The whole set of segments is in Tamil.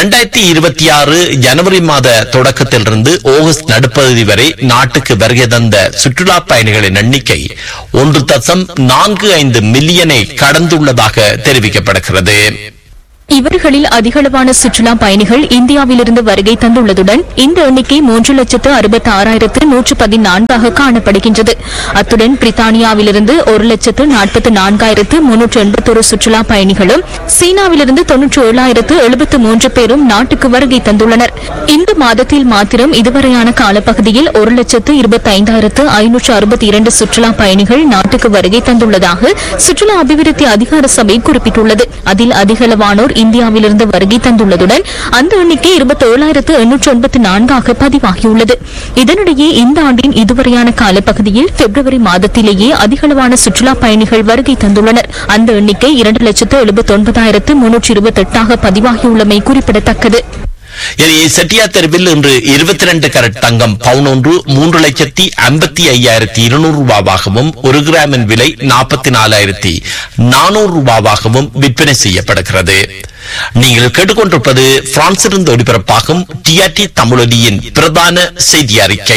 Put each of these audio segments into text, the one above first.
இரண்டாயிரத்தி இருபத்தி ஆறு ஜனவரி மாத தொடக்கத்திலிருந்து ஆகஸ்ட் நடுப்பகுதி வரை நாட்டுக்கு வருகை தந்த சுற்றுலா பயணிகளின் எண்ணிக்கை ஒன்று தசம் நான்கு ஐந்து மில்லியனை கடந்துள்ளதாக தெரிவிக்கப்படுகிறது இவர்களில் அதிகளவான சுற்றுலா பயணிகள் இந்தியாவிலிருந்து வருகை தந்துள்ளதுடன் இந்த எண்ணிக்கை மூன்று லட்சத்து அறுபத்தி ஆறாயிரத்து நூற்று பதினான்காக காணப்படுகின்றது அத்துடன் பிரித்தானியாவிலிருந்து ஒரு லட்சத்து நாற்பத்தி நான்காயிரத்து முன்னூற்று எண்பத்தொரு சுற்றுலா பயணிகளும் சீனாவிலிருந்து தொன்னூற்று ஏழாயிரத்து எழுபத்து மூன்று பேரும் நாட்டுக்கு வருகை தந்துள்ளனர் இந்த மாதத்தில் மாத்திரம் இதுவரையான காலப்பகுதியில் ஒரு லட்சத்து இருபத்தி ஐந்தாயிரத்து ஐநூற்று அறுபத்தி இரண்டு சுற்றுலா பயணிகள் நாட்டுக்கு வருகை தந்துள்ளதாக சுற்றுலா அபிவிருத்தி அதிகார சபை குறிப்பிட்டுள்ளது அதில் அதிகளவானோர் இந்தியாவிலிருந்து வருகை தந்துள்ளதுடன் அந்த எண்ணிக்கை இருபத்தி ஏழாயிரத்து எண்ணூற்று எண்பத்தி நான்காக பதிவாகியுள்ளது இதனிடையே இந்த ஆண்டின் இதுவரையான காலப்பகுதியில் பிப்ரவரி மாதத்திலேயே அதிகளவான சுற்றுலா பயணிகள் வருகை தந்துள்ளனர் அந்த எண்ணிக்கை இரண்டு லட்சத்து எழுபத்தி ஒன்பதாயிரத்து முன்னூற்று இருபத்தி எட்டாக பதிவாகியுள்ளமை குறிப்பிடத்தக்கது இனி செட்டியா தெருவில் இன்று இருபத்தி ரெண்டு கரட் தங்கம் பவுன் ஒன்று மூன்று லட்சத்தி ஐம்பத்தி ஐயாயிரத்தி இருநூறு ரூபாவாகவும் ஒரு கிராமின் விலை நாற்பத்தி நாலாயிரத்தி நானூறு ரூபாவாகவும் விற்பனை செய்யப்படுகிறது நீங்கள் கேட்டுக்கொண்டிருப்பது பிரான்சிலிருந்து ஒளிபரப்பாகும் டிஆர்டி தமிழொலியின் பிரதான செய்தி அறிக்கை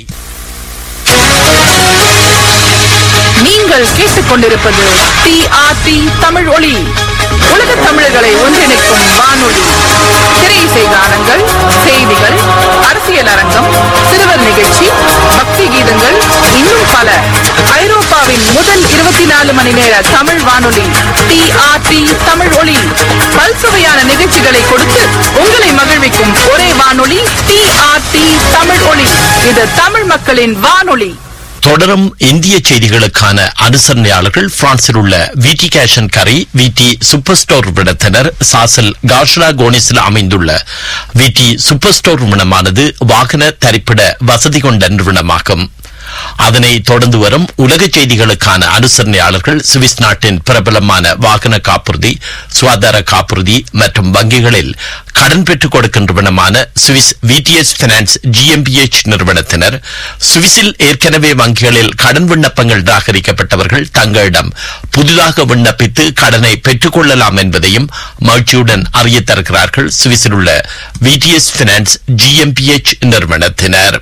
நீங்கள் கேட்டுக்கொண்டிருப்பது டிஆர்டி தமிழ் ஒளி உலக தமிழர்களை ஒன்றிணைக்கும் வானொலி திரையிசை கானங்கள் செய்திகள் அரசியல் அரங்கம் சிறுவர் நிகழ்ச்சி பக்தி கீதங்கள் இன்னும் பல ஐரோப்பாவின் முதல் இருபத்தி நாலு மணி நேர தமிழ் வானொலி டிஆர்டி தமிழ் ஒளி பல்சுவையான நிகழ்ச்சிகளை கொடுத்து உங்களை மகிழ்விக்கும் ஒரே வானொலி டிஆர்டி தமிழ் ஒளி இது தமிழ் மக்களின் வானொலி தொடரும் இந்திய செய்திகளுக்கான அனுசரணையாளர்கள் பிரான்சில் உள்ள விடி கேஷன் கரை விடி சூப்பர் ஸ்டோர் விடத்தினர் சாசல் காஷ்ரா கோனிஸில் அமைந்துள்ள விடி சூப்பர் ஸ்டோர் நிறுவனமானது வாகன தரிப்பிட வசதி கொண்ட நிறுவனமாகும் அதனை தொடர்ந்து வரும் உலக செய்திகளுக்கான அனுசரணையாளர்கள் சுவிஸ் நாட்டின் பிரபலமான வாகன காப்புறுதி சுகாதார காப்புறுதி மற்றும் வங்கிகளில் கடன் பெற்றுக் கொடுக்கின்றவனமான சுவிஸ் விடிஎஸ் பினான்ஸ் ஜிஎம்பிஎச் நிறுவனத்தினர் சுவிஸில் ஏற்கனவே வங்கிகளில் கடன் விண்ணப்பங்கள் நிராகரிக்கப்பட்டவர்கள் தங்களிடம் புதிதாக விண்ணப்பித்து கடனை பெற்றுக் கொள்ளலாம் என்பதையும் மகிழ்ச்சியுடன் அறிய தருகிறார்கள் சுவிஸில் உள்ள விடிஎஸ் பினான்ஸ் ஜிஎம்பிஎச் நிறுவனத்தினர்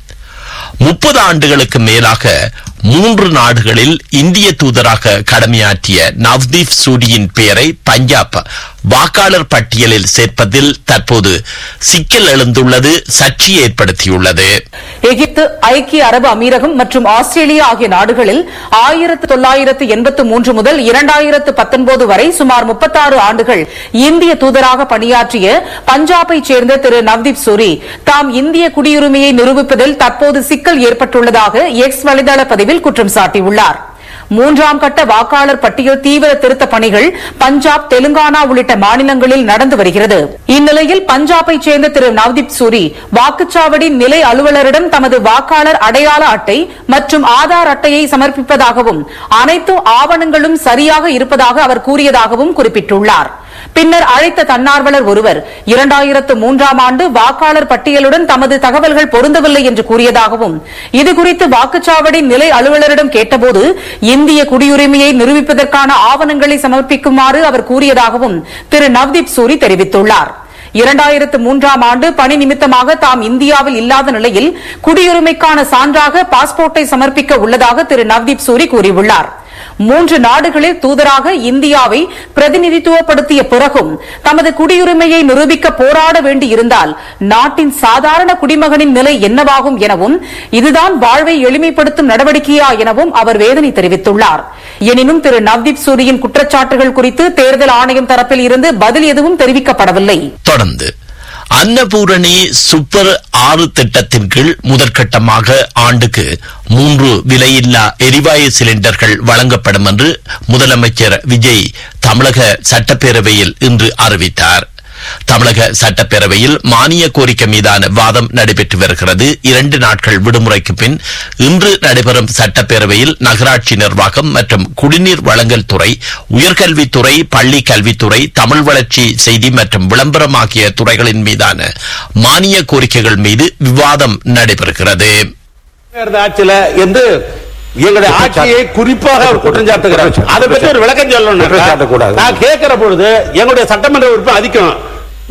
முப்பது ஆண்டுகளுக்கு மேலாக மூன்று நாடுகளில் இந்திய தூதராக கடமையாற்றிய நவ்தீப் சூரியின் பெயரை பஞ்சாப் வாக்காளர் பட்டியலில் சேர்ப்பதில் தற்போது சிக்கல் எழுந்துள்ளது சர்ச்சையை ஏற்படுத்தியுள்ளது எகிப்து ஐக்கிய அரபு அமீரகம் மற்றும் ஆஸ்திரேலியா ஆகிய நாடுகளில் ஆயிரத்து தொள்ளாயிரத்து எண்பத்து மூன்று முதல் இரண்டாயிரத்து பத்தொன்பது வரை சுமார் முப்பத்தாறு ஆண்டுகள் இந்திய தூதராக பணியாற்றிய பஞ்சாபை சேர்ந்த திரு நவ்தீப் சூரி தாம் இந்திய குடியுரிமையை நிரூபிப்பதில் தற்போது சிக்கல் ஏற்பட்டுள்ளதாக எக்ஸ் வலைதள பதிவில் குற்றம் சாட்டியுள்ளார் மூன்றாம் கட்ட வாக்காளர் பட்டியல் தீவிர திருத்த பணிகள் பஞ்சாப் தெலுங்கானா உள்ளிட்ட மாநிலங்களில் நடந்து வருகிறது இந்நிலையில் பஞ்சாபை சேர்ந்த திரு நவ்தீப் சூரி வாக்குச்சாவடி நிலை அலுவலரிடம் தமது வாக்காளர் அடையாள அட்டை மற்றும் ஆதார் அட்டையை சமர்ப்பிப்பதாகவும் அனைத்து ஆவணங்களும் சரியாக இருப்பதாக அவர் கூறியதாகவும் குறிப்பிட்டுள்ளார் பின்னர் அழைத்த தன்னார்வலர் ஒருவர் இரண்டாயிரத்து மூன்றாம் ஆண்டு வாக்காளர் பட்டியலுடன் தமது தகவல்கள் பொருந்தவில்லை என்று கூறியதாகவும் இதுகுறித்து வாக்குச்சாவடி நிலை அலுவலரிடம் கேட்டபோது இந்திய குடியுரிமையை நிரூபிப்பதற்கான ஆவணங்களை சமர்ப்பிக்குமாறு அவர் கூறியதாகவும் திரு நவ்தீப் சூரி தெரிவித்துள்ளார் இரண்டாயிரத்து மூன்றாம் ஆண்டு பணி நிமித்தமாக தாம் இந்தியாவில் இல்லாத நிலையில் குடியுரிமைக்கான சான்றாக பாஸ்போர்ட்டை சமர்ப்பிக்க உள்ளதாக திரு நவ்தீப் சூரி கூறியுள்ளார் மூன்று நாடுகளில் தூதராக இந்தியாவை பிரதிநிதித்துவப்படுத்திய பிறகும் தமது குடியுரிமையை நிரூபிக்க போராட வேண்டியிருந்தால் நாட்டின் சாதாரண குடிமகனின் நிலை என்னவாகும் எனவும் இதுதான் வாழ்வை எளிமைப்படுத்தும் நடவடிக்கையா எனவும் அவர் வேதனை தெரிவித்துள்ளார் எனினும் திரு நவ்தீப் சூரியின் குற்றச்சாட்டுகள் குறித்து தேர்தல் ஆணையம் தரப்பில் இருந்து பதில் எதுவும் தெரிவிக்கப்படவில்லை தொடர்ந்து அன்னபூரணி சூப்பர் ஆறு திட்டத்தின் கீழ் முதற்கட்டமாக ஆண்டுக்கு மூன்று விலையில்லா எரிவாயு சிலிண்டர்கள் வழங்கப்படும் என்று முதலமைச்சர் விஜய் தமிழக சட்டப்பேரவையில் இன்று அறிவித்தார் தமிழக சட்டப்பேரவையில் மானிய கோரிக்கை மீதான வாதம் நடைபெற்று வருகிறது இரண்டு நாட்கள் விடுமுறைக்கு பின் இன்று நடைபெறும் சட்டப்பேரவையில் நகராட்சி நிர்வாகம் மற்றும் குடிநீர் வழங்கல் துறை உயர்கல்வித்துறை பள்ளி கல்வித்துறை தமிழ் வளர்ச்சி செய்தி மற்றும் விளம்பரம் ஆகிய துறைகளின் மீதான மானிய கோரிக்கைகள் மீது விவாதம் நடைபெறுகிறது இருந்த ஆட்சியில என்று எங்களுடைய ஆட்சியை குறிப்பாக அவர் குற்றம் சாட்டுகிறார் அதை பற்றி ஒரு விளக்கம் சொல்லணும் குற்றம் சாட்டக்கூடாது. நான் கேட்கிற பொழுது எங்களுடைய சட்டமன்ற உறுப்பு அதிகம்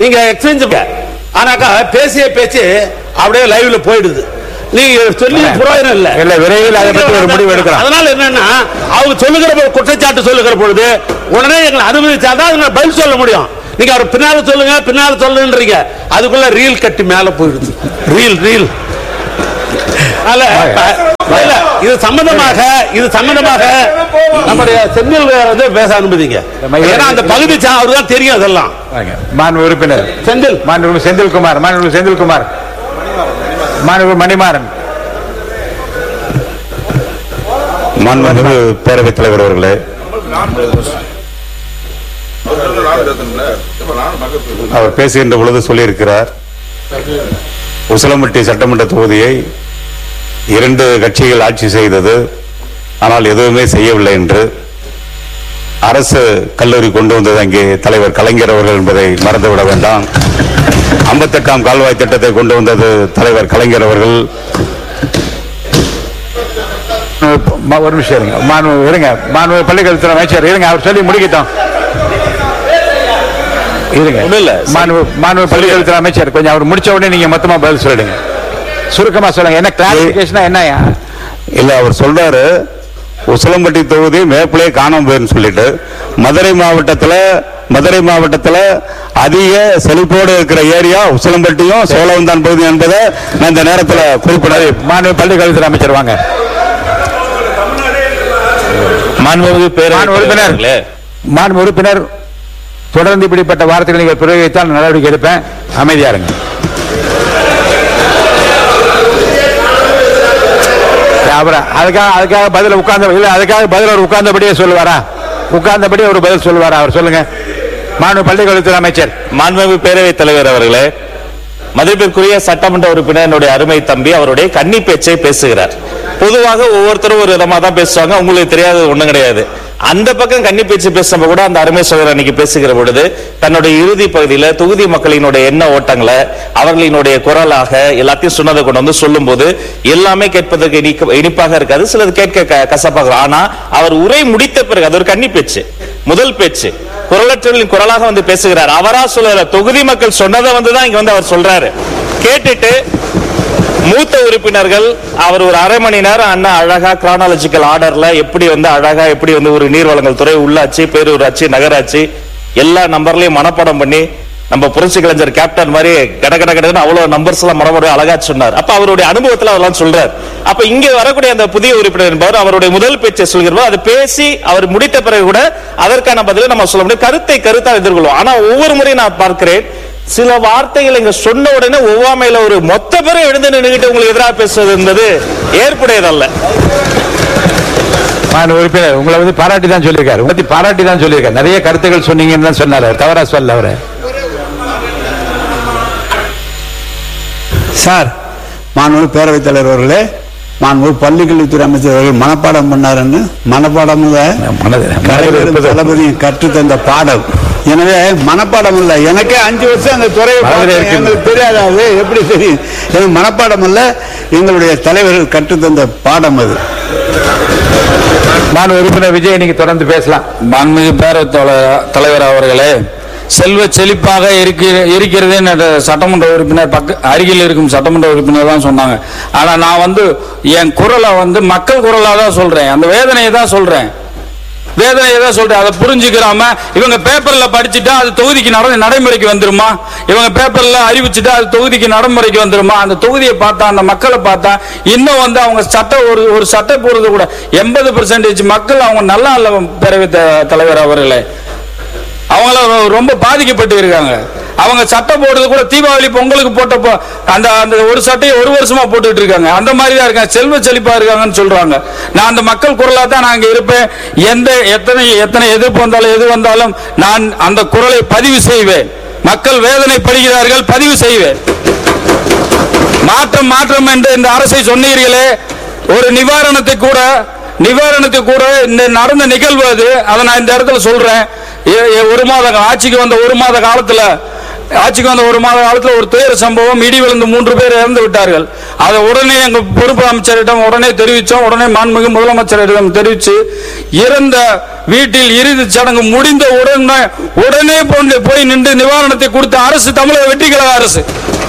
நீங்க எக்ஸ்சேஞ்ச் ஆனாக்கா பேசிய பேச்சு அப்படியே லைவ்ல போயிடுது நீங்க சொல்லி புரோஜனம் இல்ல இல்ல, விரைவில் அதை பத்தி ஒரு முடிவு எடுக்கலாம். அதனால என்னன்னா அவங்க சொல்லுகிற பொழுது, குற்றச்சாட்டு சொல்லுகிற பொழுது உடனே எங்களை அனுமதிச்சாதான் அதுங்க பதில் சொல்ல முடியும் நீங்க அவர் பின்னால சொல்லுங்க பின்னால சொல்லுன்றீங்க அதுக்குள்ள ரீல் கட்டி மேல போயிடுது ரீல் ரீல் அதனால, இல்ல, இது சம்பந்தமாக இது சம்பந்தமாக நம்முடைய செந்தில் வந்து பேச அனுமதிங்க ஏன்னா அந்த பகுதி அவருக்கு தான் தெரியும் அதெல்லாம் வாங்க. மாண்பு உறுப்பினர் செந்தில் மாண்பு செந்தில்குமார் மாண்பு செந்தில்குமார் மாண்பு மணிமாறன் மாண்புமிகு பேரவைத் தலைவர் அவர்களே அவர் பேசுகின்ற பொழுது சொல்லியிருக்கிறார் உசிலம்பட்டி சட்டமன்ற தொகுதியை இரண்டு கட்சிகள் ஆட்சி செய்தது ஆனால் எதுவுமே செய்யவில்லை என்று அரசு கல்லூரி கொண்டு வந்தது அங்கே தலைவர் கலைஞர் அவர்கள் என்பதை மறந்துவிட வேண்டாம் ஐம்பத்தெட்டாம் கால்வாய் திட்டத்தை கொண்டு வந்தது தலைவர் கலைஞர் அவர்கள் ம- ஒரு நிமிஷம் இருங்க மாண்பு இருங்க மாண்பு பள்ளிக்கல்வித்துறை அமைச்சர் இருங்க அவர் சொல்லி முடிக்கட்டும் இருங்க ஒண்ணும் இல்ல. மாண்பு மாண்பு பள்ளிக்கல்வித்துறை அமைச்சர் கொஞ்சம் அவர் முடிச்ச உடனே நீங்க மொத்தமா பதில் சொல்லிடுங்க சுருக்கமா சொல்லுங்க என்ன கிளாரிபிகேஷனா என்னயா இல்ல அவர் சொல்றாரு உசிலம்பட்டி தொகுதி மேப்பிலே காணாம போயிருன்னு சொல்லிட்டு மதுரை மாவட்டத்துல மதுரை மாவட்டத்துல அதிக செழிப்போடு இருக்கிற ஏரியா உசிலம்பட்டியும் சோழவந்தான் பகுதி என்பதை நான் இந்த நேரத்துல குறிப்பிட மாண்பு பள்ளிக்கல்வித்துறை அமைச்சர் வாங்க மாண்புமிகு மாண்பு உறுப்பினர் பேரவைத் மாண்பு உறுப்பினர் தொடர்ந்து இப்படிப்பட்ட வார்த்தைகளை நீங்கள் பிரயோகித்தால் நடவடிக்கை எடுப்பேன் அமைதியா இருங்க அப்புறம் அதுக்காக அதுக்காக பதில உட்கார்ந்த இல்ல அதுக்காக பதில் அவர் உட்கார்ந்தபடியே சொல்லுவாரா உட்கார்ந்தபடியே ஒரு பதில் சொல்லுவாரா அவர் சொல்லுங்க மாண்பு பள்ளிக்கல்வித்துறை அமைச்சர் மாண்புமிகு பேரவைத் தலைவர் அவர்களே மதிப்பிற்குரிய சட்டமன்ற உறுப்பினர் என்னுடைய அருமை தம்பி அவருடைய கன்னி பேச்சை பேசுகிறார் பொதுவாக ஒவ்வொருத்தரும் ஒரு விதமா தான் பேசுவாங்க உங்களுக்கு தெரியாதது ஒண்ணும் கிடையாது அந்த பக்கம் கன்னி பேச்சு பேசுறப்ப கூட அந்த அருமை சகோதரர் அன்னைக்கு பேசுகிற பொழுது தன்னுடைய இறுதி பகுதியில தொகுதி மக்களினுடைய எண்ண ஓட்டங்களை அவர்களினுடைய குரலாக எல்லாத்தையும் சொன்னதை கொண்டு வந்து சொல்லும்போது எல்லாமே கேட்பதற்கு இனிக்க- இனிப்பாக இருக்காது சிலது கேட்க க- கசப்பாக இருக்கும். ஆனா அவர் உரை முடித்த பிறகு அது ஒரு கன்னி பேச்சு முதல் பேச்சு குரலற்றவர்களின் குரலாக வந்து பேசுகிறார் அவரா சொல்லல தொகுதி மக்கள் சொன்னதை வந்து தான் இங்க வந்து அவர் சொல்றாரு கேட்டுட்டு மூத்த உறுப்பினர்கள் அவர் ஒரு அரை மணி நேரம் அண்ணா அழகா கிரானாலஜிக்கல் ஆர்டர்ல எப்படி வந்து அழகா எப்படி வந்து ஒரு நீர்வளங்கள் துறை உள்ளாட்சி பேரூராட்சி நகராட்சி எல்லா நம்பர்லயும் மனப்பாடம் பண்ணி நம்ம புரட்சி கலைஞர் கேப்டன் மாதிரி கட கட கடன்னு அவ்வளவு நம்பர்ஸ் எல்லாம் மனப்பாடம் அழகா சொன்னார் அப்ப அவருடைய அனுபவத்துல அதெல்லாம் சொல்றார் அப்ப இங்க வரக்கூடிய அந்த புதிய உறுப்பினர் என்பவர் அவருடைய முதல் பேச்சை சொல்கிறோம் அது பேசி அவர் முடித்த பிறகு கூட அதற்கான பதிலை நம்ம சொல்ல முடியும் கருத்தை கருத்தா எதிர்கொள்வோம் ஆனா ஒவ்வொரு முறையும் நான் பார்க்கிறேன் சில வார்த்தைகள் இங்க சொன்ன உடனே ஒவ்வாமையில ஒரு மொத்த பேரும் எழுந்து நின்றுகிட்டு உங்களுக்கு எதிராக பேசுவது என்பது ஏற்புடையதல்ல மாண்பு உறுப்பினர் உங்களை வந்து பாராட்டி தான் சொல்லியிருக்காரு உங்களை பத்தி பாராட்டி தான் சொல்லியிருக்காரு நிறைய கருத்துக்கள் சொன்னீங்கன்னு தான் சொன்னார் அவர். தவறா சொல்ல அவரை சார் மாண்பு பேரவைத் தலைவர் அவர்களே மாண்பு பள்ளிக்கல்வித்துறை அமைச்சர் அவர்கள் மனப்பாடம் பண்ணாருன்னு மனப்பாடம் இல்ல, மனது- கலைஞரும் இருப்பது. தளபதியும் கற்றுத் தந்த பாடம் எனவே மனப்பாடம் இல்ல எனக்கே அஞ்சு வருஷம் அந்த துறையை மனதில் பார்த்தேன். இருக்கிறது. எங்களுக்கு தெரியாது அது எப்படி தெரியும் எனக்கு மனப்பாடம் இல்ல எங்களுடைய தலைவர்கள் கற்றுத் தந்த பாடம் அது மாண்பு உறுப்பினர் விஜய் நீங்க தொடர்ந்து பேசலாம் மாண்புமிகு பேரவைத் தலைவர் தலைவர் அவர்களே செல்வ செழிப்பாக இருக்கிற- இருக்கிறது என்ற சட்டமன்ற உறுப்பினர் பக்க அருகில் இருக்கும் சட்டமன்ற உறுப்பினர் தான் சொன்னாங்க ஆனா நான் வந்து என் குரலை வந்து மக்கள் குரலா தான் சொல்றேன் அந்த வேதனையை தான் சொல்றேன் வேதனையை தான் சொல்றேன் அதை புரிஞ்சுக்கிறாம இவங்க பேப்பர்ல படிச்சுட்டா அது தொகுதிக்கு நட நடைமுறைக்கு வந்துருமா இவங்க பேப்பர்ல அறிவிச்சுட்டா அது தொகுதிக்கு நடைமுறைக்கு வந்துருமா அந்த தொகுதியை பார்த்தா அந்த மக்களை பார்த்தா இன்னும் வந்து அவங்க சட்ட ஒரு ஒரு சட்டை போடுறது கூட எண்பது பெர்சன்டேஜ் மக்கள் அவங்க நல்லா இல்ல பேரவைத் த- தலைவர் அவர்களே அவங்கள ரொ- ரொம்ப பாதிக்கப்பட்டு இருக்காங்க அவங்க சட்டை போடுறது கூட தீபாவளி பொங்கலுக்கு போட்டப்போ அந்த அந்த ஒரு சட்டையை ஒரு வருஷமா போட்டுட்டு இருக்காங்க அந்த மாதிரி தான் இருக்காங்க செல்வ செழிப்பா இருக்காங்கன்னு சொல்றாங்க நான் அந்த மக்கள் குரலா தான் நான் அங்க இருப்பேன் எந்த எத்தனை எத்தனை எதிர்ப்பு வந்தாலும் எது வந்தாலும் நான் அந்த குரலை பதிவு செய்வேன் மக்கள் வேதனைப்படுகிறார்கள் பதிவு செய்வேன் மாற்றம் மாற்றம் என்று இந்த அரசை சொன்னீர்களே ஒரு நிவாரணத்தை கூட நிவாரணத்தை கூட இந்த நடந்த நிகழ்வு அது அதை நான் இந்த இடத்துல சொல்றேன் ஏ- ஏ- ஒரு மாத கா- ஆட்சிக்கு வந்த ஒரு மாத காலத்துல ஆட்சிக்கு வந்த ஒரு மாத காலத்துல ஒரு துயர சம்பவம் இடி விழுந்து மூன்று பேர் இறந்து விட்டார்கள் அதை உடனே எங்க பொறுப்பு அமைச்சரிடம் உடனே தெரிவிச்சோம் உடனே மாண்புமிகு முதலமைச்சரிடம் தெரிவிச்சு இறந்த வீட்டில் இறுதி சடங்கு முடிந்த உடனே உடனே போன்று போய் நின்று நிவாரணத்தை கொடுத்த அரசு தமிழக வெற்றி கழக அரசு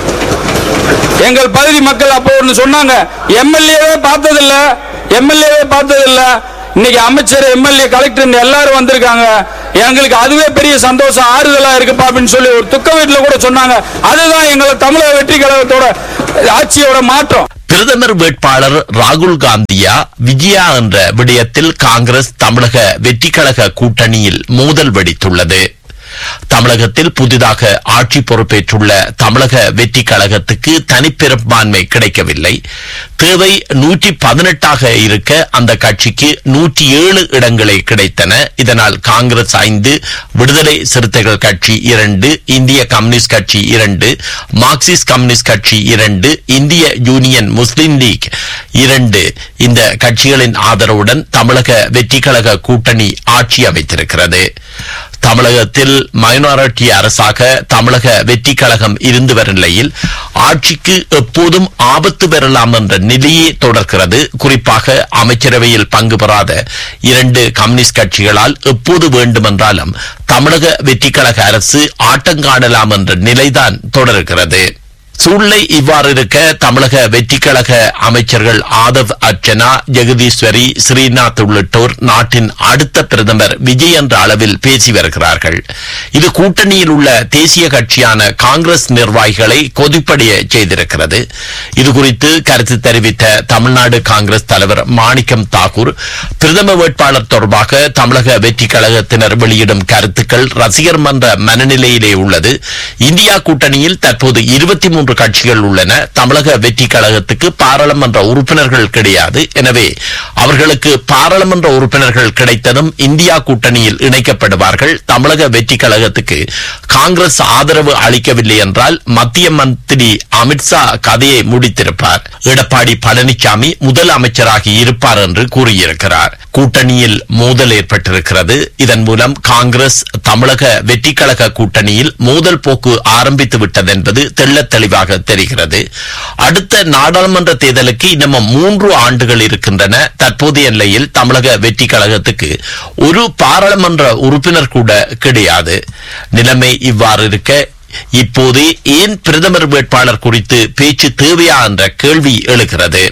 எங்கள் பகுதி மக்கள் அப்போ ஒன்று சொன்னாங்க எம்எல்ஏவே பார்த்ததில்ல எம்எல்ஏவே பார்த்ததில்ல இன்னைக்கு அமைச்சர் எம்எல்ஏ கலெக்டர் எல்லாரும் வந்திருக்காங்க எங்களுக்கு அதுவே பெரிய சந்தோஷம் ஆறுதலா இருக்குப்பா அப்படின்னு சொல்லி ஒரு துக்க வீட்டுல கூட சொன்னாங்க அதுதான் எங்களை தமிழக வெற்றி கழகத்தோட ஆட்சியோட மாற்றம் பிரதமர் வேட்பாளர் ராகுல் காந்தியா விஜயா என்ற விடயத்தில் காங்கிரஸ் தமிழக வெற்றிக்கழக கூட்டணியில் மோதல் வெடித்துள்ளது தமிழகத்தில் புதிதாக ஆட்சி பொறுப்பேற்றுள்ள தமிழக வெற்றி கழகத்துக்கு தனிப்பெரும்பான்மை கிடைக்கவில்லை தேவை நூற்றி பதினெட்டாக இருக்க அந்த கட்சிக்கு நூற்றி ஏழு இடங்களே கிடைத்தன இதனால் காங்கிரஸ் ஐந்து விடுதலை சிறுத்தைகள் கட்சி இரண்டு இந்திய கம்யூனிஸ்ட் கட்சி இரண்டு மார்க்சிஸ்ட் கம்யூனிஸ்ட் கட்சி இரண்டு இந்திய யூனியன் முஸ்லிம் லீக் இரண்டு இந்த கட்சிகளின் ஆதரவுடன் தமிழக வெற்றி கழக கூட்டணி ஆட்சி அமைத்திருக்கிறது தமிழகத்தில் மைனாரிட்டி அரசாக தமிழக வெற்றி கழகம் இருந்து வரும் நிலையில் ஆட்சிக்கு எப்போதும் ஆபத்து பெறலாம் என்ற நிலையே தொடர்கிறது குறிப்பாக அமைச்சரவையில் பங்கு பெறாத இரண்டு கம்யூனிஸ்ட் கட்சிகளால் எப்போது வேண்டுமென்றாலும் தமிழக வெற்றி கழக அரசு ஆட்டங்காணலாம் என்ற நிலைதான் தொடர்கிறது சூழ்நிலை இவ்வாறு இருக்க தமிழக வெற்றிக்கழக அமைச்சர்கள் ஆதவ் அர்ச்சனா ஜெகதீஸ்வரி ஸ்ரீநாத் உள்ளிட்டோர் நாட்டின் அடுத்த பிரதமர் விஜய் என்ற அளவில் பேசி வருகிறார்கள் இது கூட்டணியில் உள்ள தேசிய கட்சியான காங்கிரஸ் நிர்வாகிகளை கொதிப்படைய செய்திருக்கிறது இது குறித்து கருத்து தெரிவித்த தமிழ்நாடு காங்கிரஸ் தலைவர் மாணிக்கம் தாக்கூர் பிரதம வேட்பாளர் தொடர்பாக தமிழக வெற்றி கழகத்தினர் வெளியிடும் கருத்துக்கள் ரசிகர் மன்ற மனநிலையிலே உள்ளது இந்தியா கூட்டணியில் தற்போது இருபத்தி மூன்று கட்சிகள் உள்ளன தமிழக வெற்றி கழகத்துக்கு பாராளுமன்ற உறுப்பினர்கள் கிடையாது எனவே அவர்களுக்கு பாராளுமன்ற உறுப்பினர்கள் கிடைத்ததும் இந்தியா கூட்டணியில் இணைக்கப்படுவார்கள் தமிழக வெற்றி கழகத்துக்கு காங்கிரஸ் ஆதரவு அளிக்கவில்லை என்றால் மத்திய மந்திரி அமித்ஷா கதையை முடித்திருப்பார் எடப்பாடி பழனிசாமி முதல் அமைச்சராகி இருப்பார் என்று கூறியிருக்கிறார் கூட்டணியில் மோதல் ஏற்பட்டிருக்கிறது இதன் மூலம் காங்கிரஸ் தமிழக வெற்றி கழக கூட்டணியில் மோதல் போக்கு ஆரம்பித்து விட்டது என்பது தெள்ளத் தெளிவாக தெரிகிறது அடுத்த நாடாளுமன்ற தேர்தலுக்கு இன்னமும் மூன்று ஆண்டுகள் இருக்கின்றன தற்போதைய நிலையில் தமிழக வெற்றி கழகத்துக்கு ஒரு பாராளுமன்ற உறுப்பினர் கூட கிடையாது நிலைமை இவ்வாறு இருக்க இப்போதே ஏன் பிரதமர் வேட்பாளர் குறித்து பேச்சு தேவையா என்ற கேள்வி எழுகிறது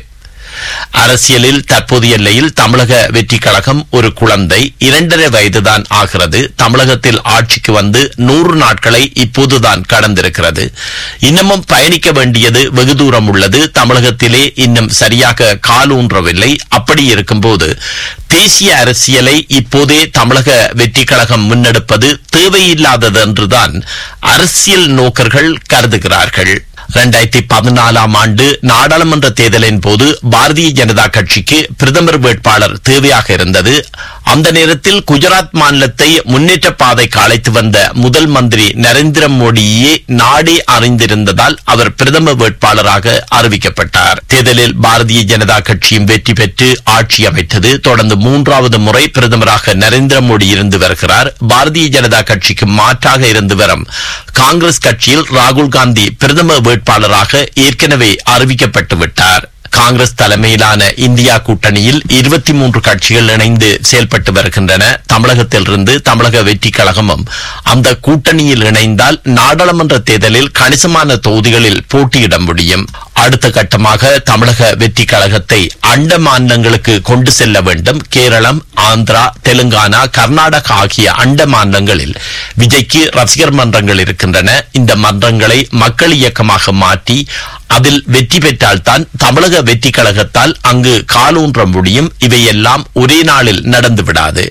அரசியலில் தற்போதைய நிலையில் தமிழக வெற்றி கழகம் ஒரு குழந்தை இரண்டரை வயதுதான் ஆகிறது தமிழகத்தில் ஆட்சிக்கு வந்து நூறு நாட்களை இப்போதுதான் கடந்திருக்கிறது இன்னமும் பயணிக்க வேண்டியது வெகு தூரம் உள்ளது தமிழகத்திலே இன்னும் சரியாக காலூன்றவில்லை அப்படி இருக்கும்போது தேசிய அரசியலை இப்போதே தமிழக வெற்றி கழகம் முன்னெடுப்பது தேவையில்லாதது என்றுதான் அரசியல் நோக்கர்கள் கருதுகிறார்கள் இரண்டாயிரத்தி பதினாலாம் ஆண்டு நாடாளுமன்ற தேர்தலின் போது பாரதிய ஜனதா கட்சிக்கு பிரதமர் வேட்பாளர் தேவையாக இருந்தது அந்த நேரத்தில் குஜராத் மாநிலத்தை முன்னேற்ற பாதைக்கு அழைத்து வந்த முதல் மந்திரி நரேந்திர மோடியே நாடே அறிந்திருந்ததால் அவர் பிரதம வேட்பாளராக அறிவிக்கப்பட்டார் தேர்தலில் பாரதிய ஜனதா கட்சியும் வெற்றி பெற்று ஆட்சி அமைத்தது தொடர்ந்து மூன்றாவது முறை பிரதமராக நரேந்திர மோடி இருந்து வருகிறார் பாரதிய ஜனதா கட்சிக்கு மாற்றாக இருந்து வரும் காங்கிரஸ் கட்சியில் ராகுல் காந்தி பிரதம வேட்பாளராக ஏற்கனவே அறிவிக்கப்பட்டு விட்டார் காங்கிரஸ் தலைமையிலான இந்தியா கூட்டணியில் இருபத்தி மூன்று கட்சிகள் இணைந்து செயல்பட்டு வருகின்றன தமிழகத்திலிருந்து தமிழக வெற்றி கழகமும் அந்த கூட்டணியில் இணைந்தால் நாடாளுமன்ற தேர்தலில் கணிசமான தொகுதிகளில் போட்டியிட முடியும் அடுத்த கட்டமாக தமிழக வெற்றி கழகத்தை அண்ட மாநிலங்களுக்கு கொண்டு செல்ல வேண்டும் கேரளம் ஆந்திரா தெலுங்கானா கர்நாடகா ஆகிய அண்ட மாநிலங்களில் விஜய்க்கு ரசிகர் மன்றங்கள் இருக்கின்றன இந்த மன்றங்களை மக்கள் இயக்கமாக மாற்றி அதில் வெற்றி பெற்றால்தான் தமிழக வெற்றி கழகத்தால் அங்கு காலூன்ற முடியும் இவையெல்லாம் ஒரே நாளில் நடந்துவிடாது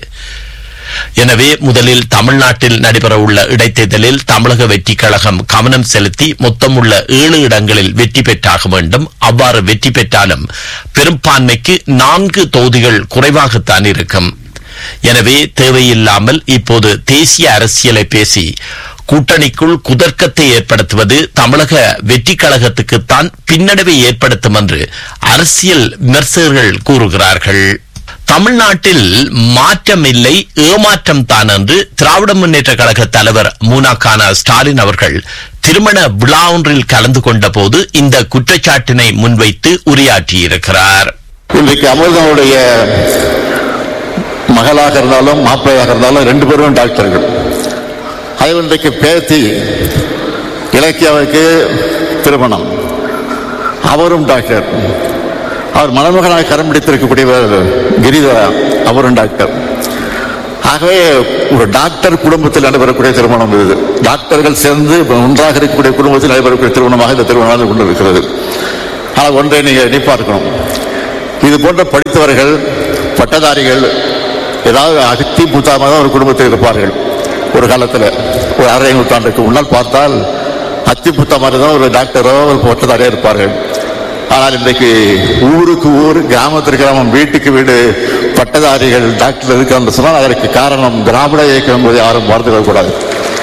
எனவே முதலில் தமிழ்நாட்டில் நடைபெறவுள்ள இடைத்தேர்தலில் தமிழக வெற்றி கழகம் கவனம் செலுத்தி மொத்தமுள்ள ஏழு இடங்களில் வெற்றி பெற்றாக வேண்டும் அவ்வாறு வெற்றி பெற்றாலும் பெரும்பான்மைக்கு நான்கு தொகுதிகள் குறைவாகத்தான் இருக்கும் எனவே தேவையில்லாமல் இப்போது தேசிய அரசியலை பேசி கூட்டணிக்குள் குதர்க்கத்தை ஏற்படுத்துவது தமிழக வெற்றி கழகத்துக்குத்தான் பின்னடைவை ஏற்படுத்தும் என்று அரசியல் விமர்சகர்கள் கூறுகிறார்கள் தமிழ்நாட்டில் மாற்றம் இல்லை ஏமாற்றம் தான் என்று திராவிட முன்னேற்ற கழக தலைவர் மூனாக்கான ஸ்டாலின் அவர்கள் திருமண விழா ஒன்றில் கலந்து கொண்ட போது இந்த குற்றச்சாட்டினை முன்வைத்து உரையாற்றியிருக்கிறார் இன்றைக்கு அமிர்தனுடைய மகளாக இருந்தாலும் மாப்பிள்ளையாக இருந்தாலும் ரெண்டு பேரும் டாக்டர்கள் அது இன்றைக்கு பேத்தி இலக்கியாவுக்கு திருமணம் அவரும் டாக்டர் அவர் மணமகனாக கரம் பிடித்திருக்கக்கூடியவர் கிரிதரா அவரும் டாக்டர் ஆகவே ஒரு டாக்டர் குடும்பத்தில் நடைபெறக்கூடிய திருமணம் இது டாக்டர்கள் சேர்ந்து ஒன்றாக இருக்கக்கூடிய குடும்பத்தில் நடைபெறக்கூடிய திருமணமாக இந்த திருமணம் நடந்து கொண்டிருக்கிறது ஆனால் ஒன்றை நீங்க எண்ணி பார்க்கணும் இது போன்ற படித்தவர்கள் பட்டதாரிகள் ஏதாவது அகத்தி புத்தாமாக தான் ஒரு குடும்பத்தில் இருப்பார்கள் ஒரு காலத்தில் ஒரு அரை நூற்றாண்டுக்கு முன்னால் பார்த்தால் அத்தி புத்தா மாதிரி தான் ஒரு டாக்டரோ ஒரு பட்டதாரியோ இருப்பார்கள் ஆனால் இன்றைக்கு ஊருக்கு ஊர் கிராமத்திற்கு கிராமம் வீட்டுக்கு வீடு பட்டதாரிகள் டாக்டர் இருக்கான்னு சொன்னால் அதற்கு காரணம் திராவிட இயக்கம் என்பதை யாரும் மறந்து கொள்ளக்கூடாது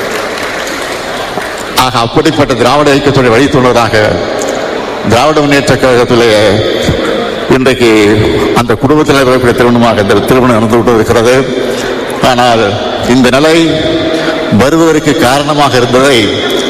ஆக அப்படிப்பட்ட திராவிட இயக்கத்துடைய வழித்துணராக திராவிட முன்னேற்ற கழகத்திலே இன்றைக்கு அந்த குடும்பத்தில் இருக்கக்கூடிய திருமணமாக இந்த திருமணம் நடந்து கொண்டு இருக்கிறது ஆனால் இந்த நிலை வருவதற்கு காரணமாக இருந்ததை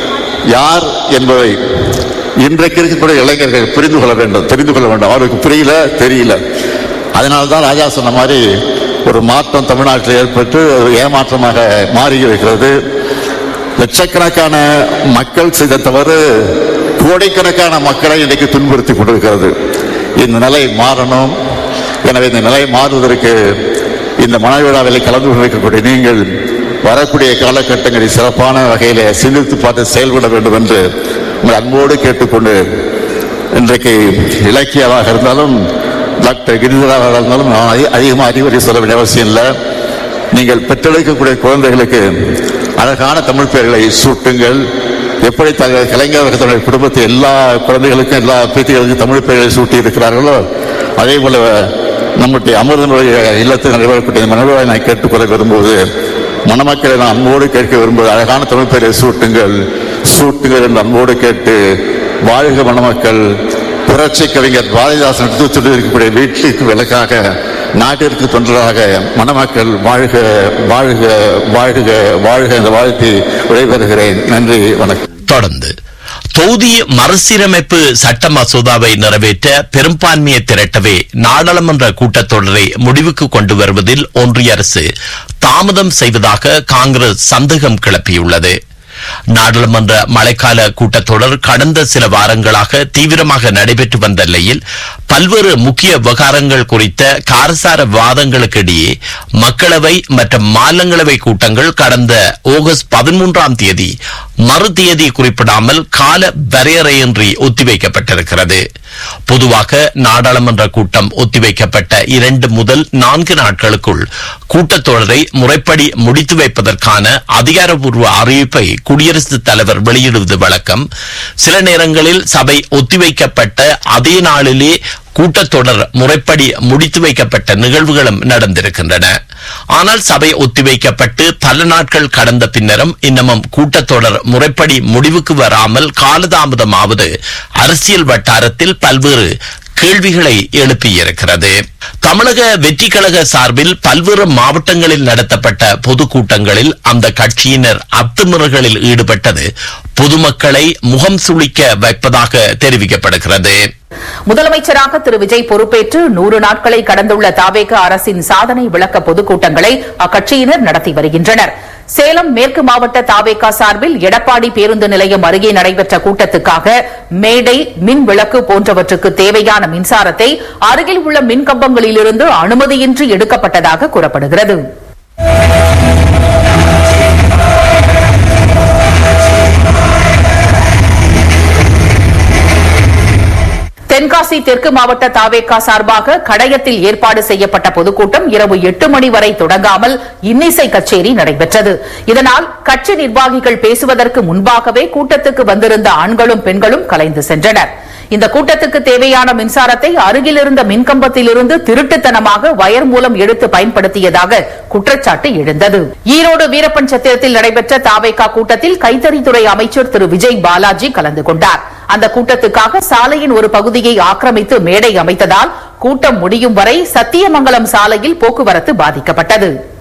யார் என்பதை இன்றைக்கு இருக்கக்கூடிய இளைஞர்கள் புரிந்து கொள்ள வேண்டும் தெரிந்து கொள்ள வேண்டும் அவருக்கு புரியல தெரியல அதனால்தான் ராஜா சொன்ன மாதிரி ஒரு மாற்றம் தமிழ்நாட்டில் ஏற்பட்டு ஒரு ஏமாற்றமாக மாறி இருக்கிறது லட்சக்கணக்கான மக்கள் செய்த தவறு கோடிக்கணக்கான மக்களை இன்றைக்கு துன்புறுத்தி கொண்டிருக்கிறது இந்த நிலை மாறணும் எனவே இந்த நிலை மாறுவதற்கு இந்த மனவிழாவில் கலந்து கொண்டிருக்கக்கூடிய நீங்கள் வரக்கூடிய காலகட்டங்களில் சிறப்பான வகையில் சிந்தித்து பார்த்து செயல்பட வேண்டும் என்று உங்கள் அன்போடு கேட்டுக்கொண்டு இன்றைக்கு இலக்கியமாக இருந்தாலும் டாக்டர் கிரிதராக இருந்தாலும் நான் அதிக- அதிகமாக அறிவுரை சொல்ல வேண்டிய அவசியம் இல்லை நீங்கள் பெற்றெடுக்கக்கூடிய குழந்தைகளுக்கு அழகான தமிழ் பெயர்களை சூட்டுங்கள் எப்படி தங்கள் கலைஞர் தன்னுடைய குடும்பத்தை எல்லா குழந்தைகளுக்கும் எல்லா பேத்திகளுக்கும் தமிழ் பெயர்களை சூட்டி இருக்கிறார்களோ அதே போல நம்முடைய அமிர்தனுடைய இல்லத்தில் நடைபெறக்கூடிய இந்த மனவிழாவை நான் கேட்டுக்கொள்ள விரும்புவது மணமக்களை நான் அன்போடு கேட்க விரும்புவது அழகான தமிழ் பெயரை சூட்டுங்கள் சூட்டுங்கள் என்று அன்போடு கேட்டு வாழ்க மணமக்கள் புரட்சி கவிஞர் பாரதிதாசன் எடுத்து சொல்லி இருக்கக்கூடிய வீட்டுக்கு விளக்காக நாட்டிற்கு தொண்டராக மணமக்கள் வாழ்க வாழ்க வாழ்க வாழ்க என்ற வாழ்த்தி விடைபெறுகிறேன் நன்றி வணக்கம் தொடர்ந்து தொகுதி மறுசீரமைப்பு சட்ட மசோதாவை நிறைவேற்ற பெரும்பான்மையை திரட்டவே நாடாளுமன்ற கூட்டத்தொடரை முடிவுக்கு கொண்டு வருவதில் ஒன்றிய அரசு தாமதம் செய்வதாக காங்கிரஸ் சந்தேகம் கிளப்பியுள்ளது நாடாளுமன்ற மழைக்கால கூட்டத்தொடர் கடந்த சில வாரங்களாக தீவிரமாக நடைபெற்று வந்த நிலையில் பல்வேறு முக்கிய விவகாரங்கள் குறித்த காரசார விவாதங்களுக்கு இடையே மக்களவை மற்றும் மாநிலங்களவை கூட்டங்கள் கடந்த ஆகஸ்ட் பதிமூன்றாம் தேதி மறு தேதி குறிப்பிடாமல் கால வரையறையின்றி ஒத்திவைக்கப்பட்டிருக்கிறது பொதுவாக நாடாளுமன்ற கூட்டம் ஒத்திவைக்கப்பட்ட இரண்டு முதல் நான்கு நாட்களுக்குள் கூட்டத்தொடரை முறைப்படி முடித்து வைப்பதற்கான அதிகாரப்பூர்வ அறிவிப்பை குடியரசுத் தலைவர் வெளியிடுவது வழக்கம் சில நேரங்களில் சபை ஒத்திவைக்கப்பட்ட அதே நாளிலே கூட்டத்தொடர் முறைப்படி முடித்து வைக்கப்பட்ட நிகழ்வுகளும் நடந்திருக்கின்றன ஆனால் சபை ஒத்திவைக்கப்பட்டு பல நாட்கள் கடந்த பின்னரும் இன்னமும் கூட்டத்தொடர் முறைப்படி முடிவுக்கு வராமல் காலதாமதமாவது அரசியல் வட்டாரத்தில் பல்வேறு கேள்விகளை எழுப்பியிருக்கிறது தமிழக வெற்றி கழக சார்பில் பல்வேறு மாவட்டங்களில் நடத்தப்பட்ட பொதுக்கூட்டங்களில் அந்த கட்சியினர் அத்துமீறல்களில் ஈடுபட்டது பொதுமக்களை முகம் சுளிக்க வைப்பதாக தெரிவிக்கப்படுகிறது முதலமைச்சராக திரு விஜய் பொறுப்பேற்று நூறு நாட்களை கடந்துள்ள தாவேக அரசின் சாதனை விளக்க பொதுக்கூட்டங்களை அக்கட்சியினர் நடத்தி வருகின்றனர் சேலம் மேற்கு மாவட்ட தாவேகா சார்பில் எடப்பாடி பேருந்து நிலையம் அருகே நடைபெற்ற கூட்டத்துக்காக மேடை மின் விளக்கு போன்றவற்றுக்கு தேவையான மின்சாரத்தை அருகில் உள்ள மின் கம்பங்களிலிருந்து அனுமதியின்றி எடுக்கப்பட்டதாக கூறப்படுகிறது தென்காசி தெற்கு மாவட்ட தாவேகா சார்பாக கடையத்தில் ஏற்பாடு செய்யப்பட்ட பொதுக்கூட்டம் இரவு எட்டு மணி வரை தொடங்காமல் இன்னிசை கச்சேரி நடைபெற்றது இதனால் கட்சி நிர்வாகிகள் பேசுவதற்கு முன்பாகவே கூட்டத்துக்கு வந்திருந்த ஆண்களும் பெண்களும் கலைந்து சென்றனர் இந்த கூட்டத்துக்கு தேவையான மின்சாரத்தை அருகில் இருந்த மின்கம்பத்திலிருந்து திருட்டுத்தனமாக வயர் மூலம் எடுத்து பயன்படுத்தியதாக குற்றச்சாட்டு எழுந்தது ஈரோடு வீரப்பன் சத்திரத்தில் நடைபெற்ற தாவேகா கூட்டத்தில் கைத்தறித்துறை அமைச்சர் திரு விஜய் பாலாஜி கலந்து கொண்டார் அந்த கூட்டத்துக்காக சாலையின் ஒரு பகுதியை ஆக்கிரமித்து மேடை அமைத்ததால் கூட்டம் முடியும் வரை சத்தியமங்கலம் சாலையில் போக்குவரத்து பாதிக்கப்பட்டது